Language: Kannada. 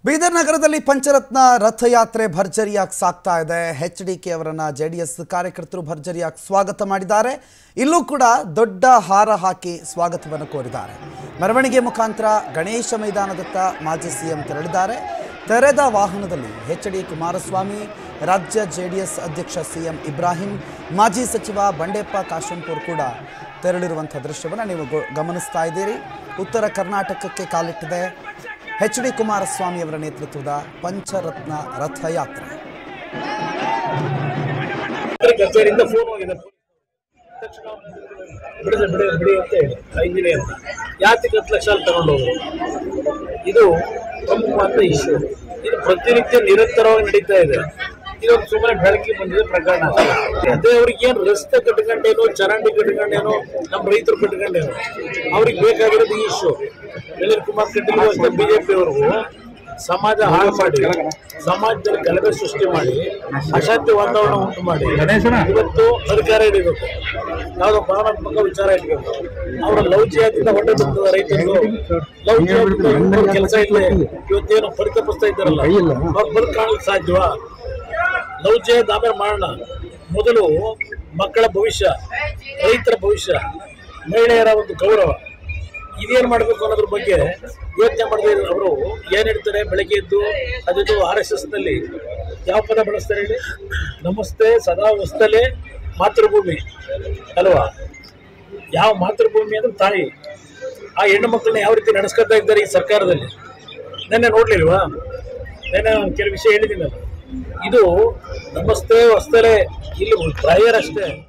ಬೀದರ್ ನಗರದಲ್ಲಿ ಪಂಚರತ್ನ ರಥಯಾತ್ರೆ ಭರ್ಜರಿಯಾಗಿ ಸಾಗ್ತಾ ಇದೆ ಎಚ್ ಡಿ ಕೆ ಅವರನ್ನ ಜೆ ಡಿ ಎಸ್ ಕಾರ್ಯಕರ್ತರು ಭರ್ಜರಿಯಾಗಿ ಸ್ವಾಗತ ಮಾಡಿದ್ದಾರೆ ಇಲ್ಲೂ ಕೂಡ ದೊಡ್ಡ ಹಾರ ಹಾಕಿ ಸ್ವಾಗತವನ್ನು ಕೋರಿದ್ದಾರೆ ಮೆರವಣಿಗೆ ಮುಖಾಂತರ ಗಣೇಶ ಮೈದಾನದತ್ತ ಮಾಜಿ ಸಿಎಂ ತೆರಳಿದ್ದಾರೆ ತೆರೆದ ವಾಹನದಲ್ಲಿ ಎಚ್ ಡಿ ಕುಮಾರಸ್ವಾಮಿ ರಾಜ್ಯ ಜೆ ಡಿ ಎಸ್ ಅಧ್ಯಕ್ಷ ಸಿಎಂ ಇಬ್ರಾಹಿಂ ಮಾಜಿ ಸಚಿವ ಬಂಡೆಪ್ಪ ಕಾಶಂಪುರ್ ಕೂಡ ತೆರಳಿರುವಂಥ ದೃಶ್ಯವನ್ನು ನೀವು ಗೊ- ಗಮನಿಸ್ತಾ ಇದ್ದೀರಿ ಉತ್ತರ ಕರ್ನಾಟಕಕ್ಕೆ ಕಾಲಿಟ್ಟಿದೆ ಎಚ್ ಡಿ ಕುಮಾರಸ್ವಾಮಿ ಅವರ ನೇತೃತ್ವದ ಪಂಚರತ್ನ ರಥಯಾತ್ರೆ ಮಂತ್ರಿ ಕಚೇರಿಯಿಂದ ಫೋನ್ ಹೋಗಿದೆ ತಕ್ಷಣ ಬಿಡದೆ ಬಿಡಿ ಬಿಡಿ ಅಂತ ಹೇಳಿ ಐದಿನೇ ಅಂತ ಯಾತಕ್ಕೆ ಹತ್ತು ಲಕ್ಷ ತಗೊಂಡು ಹೋದ್ರು ಇದು ಪ್ರಮುಖವಾದ ಇಶ್ಯೂ ಇದು ಪ್ರತಿನಿತ್ಯ ನಿರಂತರವಾಗಿ ನಡೀತಾ ಇದೆ ಇದೊಂದು ಸುಮ್ಮನೆ ಬೆಳಕಿಗೆ ಬಂದಿದೆ ಪ್ರಕರಣ ಅದೇ ಅವ್ರಿಗೆ ಏನು ರಸ್ತೆ ಕಟ್ಕೊಂಡೇನೋ ಚರಂಡಿ ಕಟ್ಕೊಂಡೇನೋ ನಮ್ಮ ರೈತರು ಕಟ್ಕೊಂಡೇನೋ ಅವ್ರಿಗೆ ಬೇಕಾಗಿರೋದು ಈ ಇಶ್ಯೂ ನಳಿನ್ ಕುಮಾರ್ ಕಟೀಲ್ ಅಷ್ಟೇ ಬಿಜೆಪಿ ಅವ್ರಿಗೂ ಸಮಾಜ ಹಾಳು ಮಾಡಿ ಸಮಾಜದಲ್ಲಿ ಗಲಭೆ ಸೃಷ್ಟಿ ಮಾಡಿ ಅಶಾಂತಿ ವಾತಾವರಣ ಉಂಟು ಮಾಡಿ ಇವತ್ತು ಅಧಿಕಾರ ಹಿಡಿಬೇಕು ಯಾವುದೋ ಭಾವನಾತ್ಮಕ ವಿಚಾರ ಇಟ್ಬೇಕು ಅವರ ಲವ್ ಜಿಯಾದಿಂದ ಹೊಟ್ಟೆ ತುಂಬದ ರೈತರು ಲವ್ ಜಿಯಾದಿಂದ ಕೆಲಸ ಇಲ್ಲ ಇವತ್ತೇನು ಪರಿತಪಿಸ್ತಾ ಇದ್ದಾರಲ್ಲ ಅವ್ರು ಬದುಕು ಕಾಣಲು ಸಾಧ್ಯವಾ ಲವ್ ಜಿಯಾದ ಆಮೇಲೆ ಮಾಡೋಣ ಮೊದಲು ಮಕ್ಕಳ ಭವಿಷ್ಯ ರೈತರ ಭವಿಷ್ಯ ಮಹಿಳೆಯರ ಒಂದು ಗೌರವ ಇದೇನು ಮಾಡಬೇಕು ಅನ್ನೋದ್ರ ಬಗ್ಗೆ ಯೋಚನೆ ಮಾಡದೇ ಅವರು ಏನು ಹೇಳ್ತಾರೆ ಬೆಳಗ್ಗೆ ಎದ್ದು ಅದು ಆರ್ ಎಸ್ ಎಸ್ನಲ್ಲಿ ಯಾವ ಪದ ಬಳಸ್ತಾರೆ ಹೇಳಿ ನಮಸ್ತೆ ಸದಾ ಹೊಸ್ತಲೇ ಮಾತೃಭೂಮಿ ಅಲ್ವಾ ಯಾವ ಮಾತೃಭೂಮಿ ಅಂದ್ರೆ ತಾಯಿ ಆ ಹೆಣ್ಣು ಮಕ್ಕಳನ್ನ ಯಾವ ರೀತಿ ನಡೆಸ್ಕೊತಾ ಇದ್ದಾರೆ ಈ ಸರ್ಕಾರದಲ್ಲಿ ನೆನ್ನೆ ನೋಡ್ಲಿಲ್ವಾ ನೆನ್ನೆ ನಾನು ಕೆಲವು ವಿಷಯ ಹೇಳಿದ್ದೀನಲ್ಲ ಇದು ನಮಸ್ತೆ ಹೊಸ್ತಲೇ ಇಲ್ಲಿ ಪ್ರಾಯರ್ ಅಷ್ಟೇ